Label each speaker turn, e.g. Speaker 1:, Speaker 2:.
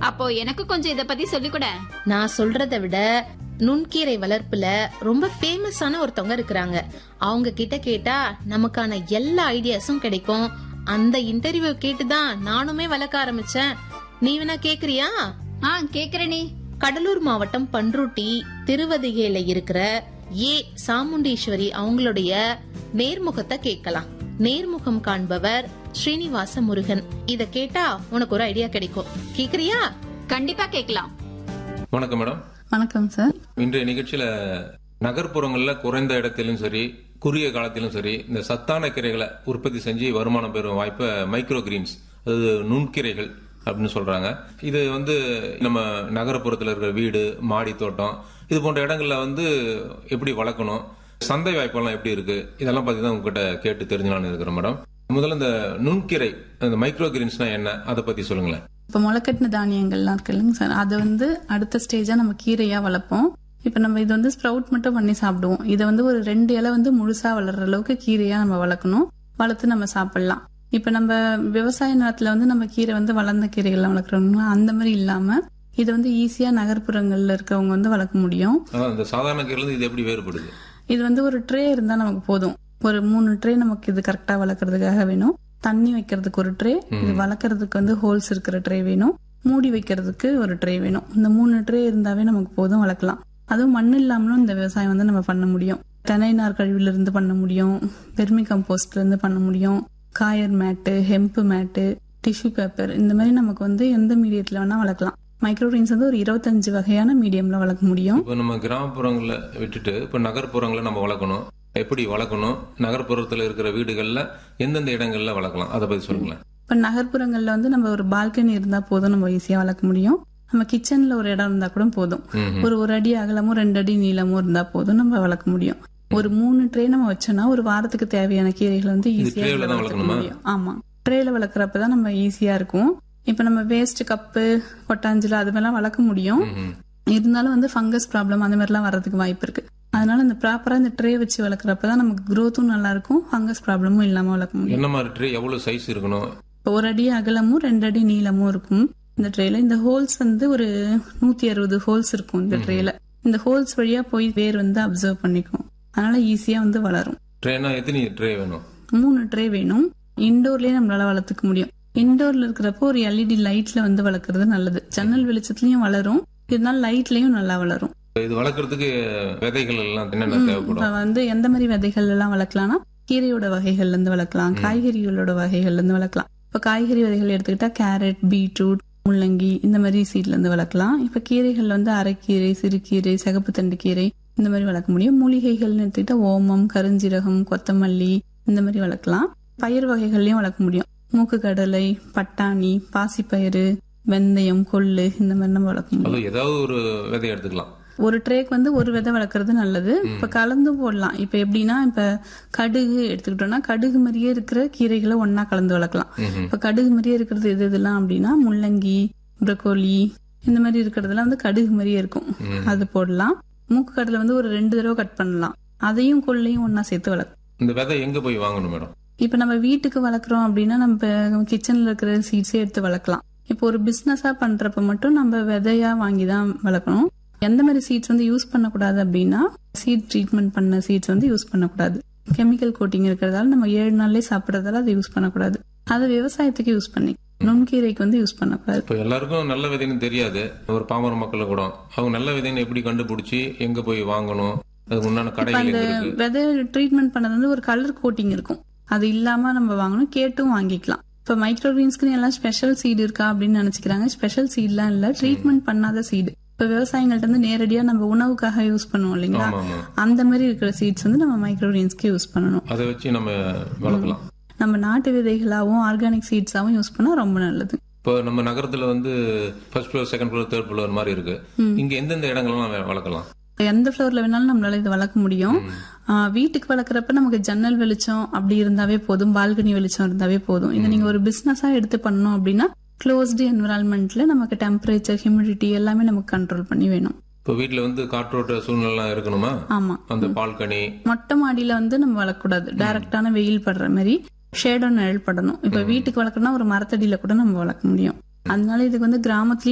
Speaker 1: அப்போ எனக்கு கொஞ்சம் இத பத்தி சொல்லிக் கூட
Speaker 2: நான் சொல்றதை விட நுண்கீரை வளர்ப்புல ரொம்ப ஃபேமஸான ஒருத்தவங்க இருக்கிறாங்க அவங்க கிட்ட கேட்டா நமக்கான எல்லா ஐடியாஸும் கிடைக்கும் அந்த இன்டர்வியூ கேட்டுதான் நானுமே வளர்க்க ஆரம்பிச்சேன் நீ வேணா கேக்குறியா
Speaker 1: ஆ கேக்குறேனே
Speaker 2: கடலூர் மாவட்டம் பன்ருட்டி திருவதிகையில இருக்கிற ஏ சாமுண்டீஸ்வரி அவங்களுடைய நேர்முகத்தை கேட்கலாம் நேர்முகம் காண்பவர் ஸ்ரீனிவாச முருகன் இத கேட்டா உனக்கு ஒரு ஐடியா கிடைக்கும் கேக்குறியா
Speaker 1: கண்டிப்பா கேக்கலாம்
Speaker 3: வணக்கம் மேடம்
Speaker 4: வணக்கம் சார்
Speaker 3: இன்றைய நிகழ்ச்சியில நகர்ப்புறங்கள்ல குறைந்த இடத்திலும் சரி குறுகிய காலத்திலும் சரி இந்த சத்தான கீரைகளை உற்பத்தி செஞ்சு வருமானம் பெறும் வாய்ப்பை மைக்ரோ கிரீன்ஸ் அதாவது நுண்கீரைகள் அப்படின்னு சொல்றாங்க இது வந்து நம்ம நகரப்புறத்துல இருக்கிற வீடு மாடி தோட்டம் இது போன்ற இடங்கள்ல வந்து எப்படி வளர்க்கணும் சந்தை வாய்ப்பெல்லாம் எப்படி இருக்கு இதெல்லாம் பத்தி தான் உங்ககிட்ட கேட்டு தெரிஞ்சுலான்னு இருக்கிறேன் மேடம் முதல்ல இந்த நுண்கீரை இந்த மைக்ரோ கிரீன்ஸ்னா என்ன அதை பத்தி சொல்லுங்களேன்
Speaker 4: இப்ப முளைக்கட்டின தானியங்கள்லாம் இருக்கு இல்லைங்க சார் அதை வந்து அடுத்த ஸ்டேஜா நம்ம கீரையா வளர்ப்போம் இப்ப நம்ம இது வந்து ஸ்ப்ரவுட் மட்டும் பண்ணி சாப்பிடுவோம் இதை வந்து ஒரு ரெண்டு இலை வந்து முழுசா வளர்ற அளவுக்கு கீரையா நம்ம வளர்க்கணும் வளர்த்து நம்ம சாப்பிடலாம் இப்ப நம்ம விவசாய நிலத்துல வந்து நம்ம கீரை வந்து வளர்ந்த கீரைகள்லாம் வளர்க்குறோம்னா அந்த மாதிரி இல்லாம இதை வந்து ஈஸியா நகர்ப்புறங்கள்ல இருக்கவங்க வந்து வளர்க்க முடியும்
Speaker 3: அதான் இந்த சாதாரண கீரைல இருந்து இது எப்படி வேறுபடுது
Speaker 4: இது வந்து ஒரு ட்ரே இருந்தா நமக்கு போதும் ஒரு மூணு ட்ரே நமக்கு இது கரெக்டா வளர்க்கறதுக்காக வேணும் தண்ணி வைக்கிறதுக்கு ஒரு ட்ரே இது வளர்க்கறதுக்கு வந்து ஹோல்ஸ் இருக்கிற ட்ரே வேணும் மூடி வைக்கிறதுக்கு ஒரு ட்ரே வேணும் இந்த மூணு ட்ரே இருந்தாவே நமக்கு போதும் வளர்க்கலாம் அதுவும் மண் இல்லாமலும் இந்த விவசாயம் வந்து நம்ம பண்ண முடியும் தென்னை நார் கழிவுல இருந்து பண்ண முடியும் வெர்மி கம்போஸ்ட்ல இருந்து பண்ண முடியும் coir mat hemp mat tissue paper இந்த மாதிரி நமக்கு வந்து எந்த மீடியத்துல வேணா வளர்க்கலாம் மைக்ரோகிரீன்ஸ் வந்து ஒரு இருபத்தஞ்சு வகையான மீடியம்ல வளர்க்க முடியும்
Speaker 3: இப்போ நம்ம கிராமப்புறங்களை விட்டுட்டு இப்போ நகர்ப்புறங்களை நம்ம வளர்க்கணும் எப்படி வளர்க்கணும் நகர்ப்புறத்துல இருக்கிற வீடுகள்ல எந்தெந்த இடங்கள்ல வளர்க்கலாம் அதை பத்தி சொல்லுங்களேன்
Speaker 4: இப்ப நகர்ப்புறங்கள்ல வந்து நம்ம ஒரு பால்கனி இருந்தா போதும் நம்ம ஈஸியா வளர்க்க முடியும் நம்ம கிச்சன்ல ஒரு இடம் இருந்தா கூட போதும்
Speaker 3: ம்ஹும்.
Speaker 4: ஒரு ஒரு அடி அகலமும் ரெண்டு அடி நீளமும் இருந்தா போதும் நம்ம வளர்க்க முடியும் ஒரு மூணு ட்ரே நம்ம வச்சோம்னா ஒரு வாரத்துக்கு தேவையான கீரைகளை வந்து ஈஸியா
Speaker 3: tray ல தான்
Speaker 4: வளர்த்துக்க
Speaker 3: வளர்க்கணுமா?
Speaker 4: முடியும் ஆமா ட்ரேல வளர்க்குறப்பதான் நம்ம ஈஸியா இருக்கும் இப்ப நம்ம வேஸ்ட் கப்பு கொட்டாஞ்சில அது மாதிரிலாம் வளர்க்க முடியும்
Speaker 3: ம்ஹும்.
Speaker 4: இருந்தாலும் வந்து ஃபங்கஸ் ப்ராப்ளம் அந்த மாதிரிலாம் வர்றதுக்கு வாய்ப்பு இருக்கு அதனால இந்த ப்ராப்பரா இந்த ட்ரே வச்சு வளர்க்குறப்பதான் நமக்கு growth-உம் நல்லா இருக்கும் ஃபங்கஸ் ப்ராப்ளமும் இல்லாம வளர்க்க முடியும்
Speaker 3: என்ன மாதிரி ட்ரே எவ்வளவு சைஸ் இருக்கணும்
Speaker 4: ஒரு அடி அகலமும் ரெண்டு அடி நீளமும் இருக்கும் இந்த ட்ரேல இந்த ஹோல்ஸ் வந்து ஒரு நூத்தி அறுபது ஹோல்ஸ் இருக்கும் இந்த ட்ரேல இந்த ஹோல்ஸ் வழியா போய் வேர் வந்து அப்சர்வ் பண்ணிக்கும் அதனால ஈஸியா வந்து வளரும்
Speaker 3: ட்ரேனா எத்தனை ட்ரே வேணும்
Speaker 4: மூணு ட்ரே வேணும் இன்டோர்லயே நம்மளால வளர்த்துக்க முடியும் இன்டோர்ல இருக்கிறப்போ ஒரு எல்இடி லைட்ல வந்து வளர்க்கறது நல்லது ஜன்னல் வெளிச்சத்துலயும் வளரும் இருந்தாலும் லைட்லயும் நல்லா வளரும்
Speaker 3: இது வளர்க்கறதுக்கு விதைகள் எல்லாம் என்னென்ன
Speaker 4: இப்ப
Speaker 3: தேவைப்படும்
Speaker 4: வந்து எந்த மாதிரி விதைகள் எல்லாம் வளர்க்கலாம்னா கீரையோட வகைகள்ல இருந்து வளர்க்கலாம் காய்கறிகளோட வகைகள்ல இருந்து வளர்க்கலாம் இப்ப காய்கறி வகைகள் எடுத்துக்கிட்டா கேரட் பீட்ரூட் முள்ளங்கி இந்த மாதிரி சீட்ல இருந்து வளர்க்கலாம் இப்ப கீரைகள் வந்து அரைக்கீரை சிறுகீரை சிகப்பு தண்டு கீரை இந்த மாதிரி வளர்க்க முடியும் மூலிகைகள்னு எடுத்துக்கிட்டா ஓமம் கருஞ்சீரகம் கொத்தமல்லி இந்த மாதிரி வளர்க்கலாம் பயிர் வகைகள்லயும் வளர்க்க முடியும் மூக்கு கடலை பட்டாணி பாசிப்பயிறு வெந்தயம் கொள்ளு இந்த மாதிரி நம்ம வளர்க்க முடியும்
Speaker 3: அது ஏதாவது ஒரு விதை எடுத்துக்கலாம்
Speaker 4: ஒரு ட்ரேக்கு வந்து ஒரு விதை வளர்க்கறது நல்லது இப்ப கலந்து போடலாம் இப்ப எப்படின்னா இப்ப கடுகு எடுத்துக்கிட்டோம்னா கடுகு மாதிரியே இருக்கிற கீரைகளை ஒன்னா கலந்து வளர்க்கலாம்
Speaker 3: ம்ஹும்.
Speaker 4: இப்ப கடுகு மாதிரியே இருக்கிறது எது இதெல்லாம் அப்படின்னா முள்ளங்கி ப்ரொக்கோலி இந்த மாதிரி இருக்கிறதுலாம் வந்து கடுகு மாதிரியே இருக்கும்
Speaker 3: ம்.
Speaker 4: அது போடலாம் மூக்கு கடலை வந்து ஒரு ரெண்டு தடவை கட் பண்ணலாம் அதையும் கொள்ளையும் ஒன்னா சேர்த்து வளர்க்கலாம்
Speaker 3: இந்த விதை எங்க போய் வாங்கணும் மேடம்
Speaker 4: இப்ப நம்ம வீட்டுக்கு வளர்க்குறோம் அப்படின்னா நம்ம கிச்சன்ல இருக்கிற சீட்ஸே எடுத்து வளர்க்கலாம் இப்போ ஒரு பிசினஸா பண்றப்ப மட்டும் நம்ம விதையா வாங்கி தான் வளர்க்கணும் எந்த மாதிரி சீட்ஸ் வந்து யூஸ் பண்ணக்கூடாது அப்படின்னா சீட் ட்ரீட்மெண்ட் பண்ண சீட்ஸ் வந்து யூஸ் பண்ணக்கூடாது கெமிக்கல் கோட்டிங் இருக்கிறதால நம்ம ஏழு நாள்லயே சாப்பிடறதால அதை யூஸ் பண்ணக்கூடாது அதை விவசாயத்துக்கு யூஸ் பண்ணி நுண்கீரைக்கு வந்து யூஸ் பண்ணக்கூடாது
Speaker 3: இப்போ எல்லாருக்கும் நல்ல விதைன்னு தெரியாது ஒரு பாமர மக்கள் கூட அவங்க நல்ல விதைன்னு எப்படி கண்டுபிடிச்சி எங்க போய் வாங்கணும் அதுக்கு உண்டான
Speaker 4: இப்ப
Speaker 3: கடைகள்
Speaker 4: அந்த
Speaker 3: எங்க இருக்கு
Speaker 4: விதை ட்ரீட்மெண்ட் பண்ணது வந்து ஒரு கலர் கோட்டிங் இருக்கும் அது இல்லாம நம்ம வாங்கணும் கேட்டும் வாங்கிக்கலாம் இப்ப மைக்ரோகிரீன்ஸ்க்கு எல்லாம் ஸ்பெஷல் சீடு இருக்கா அப்படின்னு நினைச்சுக்கிறாங்க ஸ்பெஷல் சீட்லாம் இல்ல ட்ரீட்மெண்ட் பண்ணாத சீடு இப்ப விவசாயிகள்ட்ட இருந்து நேரடியா நம்ம உணவுக்காக யூஸ் பண்ணுவோம் இல்லைங்களா
Speaker 3: ஆமா ஆமா
Speaker 4: அந்த மாதிரி இருக்கிற சீட்ஸ் வந்து நம்ம மைக்ரோகிரீன்ஸ்க்கு யூஸ் பண்ணணும்
Speaker 3: அதை வச்சு நம்ம வளர்க்கலாம்
Speaker 4: நம்ம நாட்டு விதைகளாவும் ஆர்கானிக் சீட்ஸாவும் யூஸ் பண்ணா ரொம்ப நல்லது
Speaker 3: இப்போ நம்ம நகரத்துல வந்து first floor second floor third floor மாதிரி இருக்கு இங்க எந்தெந்த இடங்கள்லாம் வ- வளர்க்கலாம்
Speaker 4: எந்த ஃப்ளோர்ல வேணாலும் நம்மளால இதை வளர்க்க முடியும் ஆஹ் வீட்டுக்கு வளர்க்குறப்ப நமக்கு ஜன்னல் வெளிச்சம் அப்படி இருந்தாவே போதும் பால்கனி வெளிச்சம் இருந்தாவே போதும் இதை நீங்க ஒரு பிசினஸா எடுத்து பண்ணணும் அப்படின்னா க்ளோஸ்டு என்விரான்மெண்ட்ல நமக்கு டெம்பரேச்சர் ஹியூமிடிட்டி எல்லாமே நமக்கு கண்ட்ரோல் பண்ணி வேணும்
Speaker 3: இப்போ வீட்ல வந்து காற்றோட்ட சூழ்நிலை இருக்கணுமா
Speaker 4: ஆமா
Speaker 3: அந்த பால்கனி
Speaker 4: மொட்டை மாடியில வந்து நம்ம வளர்க்கக்கூடாது டைரக்டான வெயில் படுற மாதிரி ஷேடோ நிழல் படணும் இப்ப வீட்டுக்கு வளர்க்கணும்னா ஒரு மரத்தடியில கூட நம்ம வளர்க்க முடியும் அதனால இதுக்கு வந்து கிராமத்துலயும்